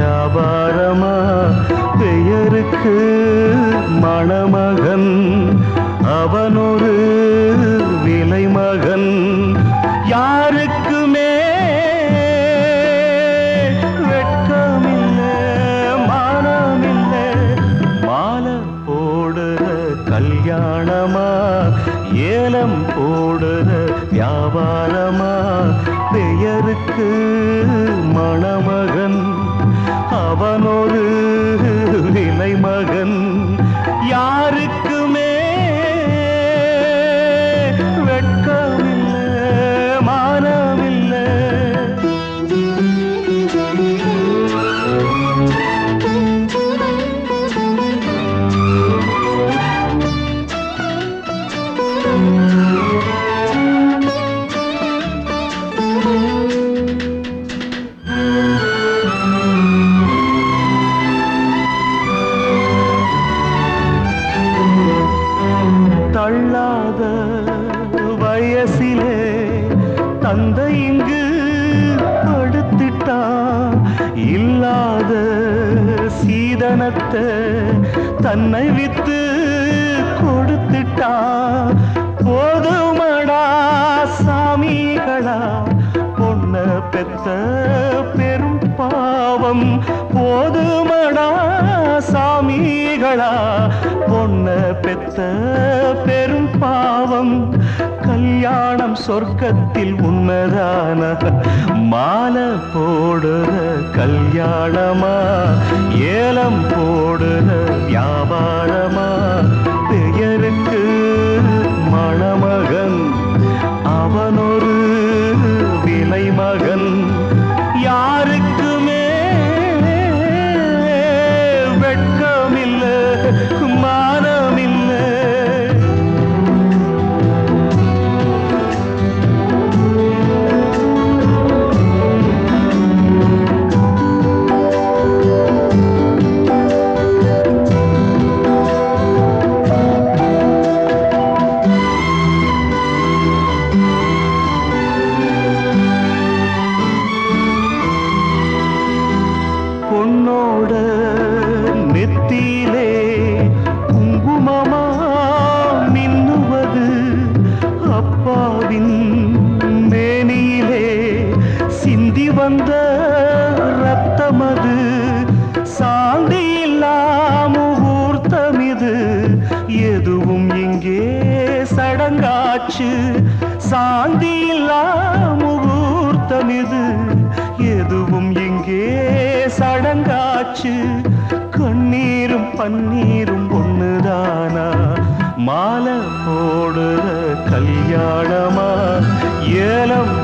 வியாபாரமா பெயருக்கு மணமகன் அவனொரு விலை மகன் யாருக்குமே வெட்கமில்ல மானமில்ல மாலை போடுற கல்யாணமா ஏலம் போடுற வியாபாரமா பெயருக்கு மணமகன் அவனொரு விலை மகன் யாருக்குமே வெட்கமில்ல மானமில்ல தள்ளாத வயசிலே தந்தை இங்கு படுத்திட்டான் இல்லாத சீதனத்தை தன்னை வித்து கொடுத்துட்டான் போதுமடா சாமிகளா பொண்ண பெத்த பெரும் பாவம் போதுமடா சாமிகளா பொண்ண பெத்த பெரும் பாவம் கல்யாணம் சொர்க்கத்தில் உன்னதான மாலை போடுற கல்யாணமா ஏலம் போடுற வியாபாரமா பெயருக்கு மணமகன் அவனொரு விலை மகன் யாருக்குமே வெட்கமில்ல மானமில்லை பொன்னோட நெத்தியிலே குங்குமமா மின்னுவது அப்பாவின் மேனியிலே சிந்தி வந்த ரத்தமது சாந்தி முகூர்த்தம் இது எதுவும் இங்கே சடங்காச்சு சாந்தி முகூர்த்தம் இது எதுவும் இங்கே சடங்காச்சு கண்ணீரும் பன்னீரும் ஒண்ணுதானா மாலை போடுற கல்யாணமா ஏலம்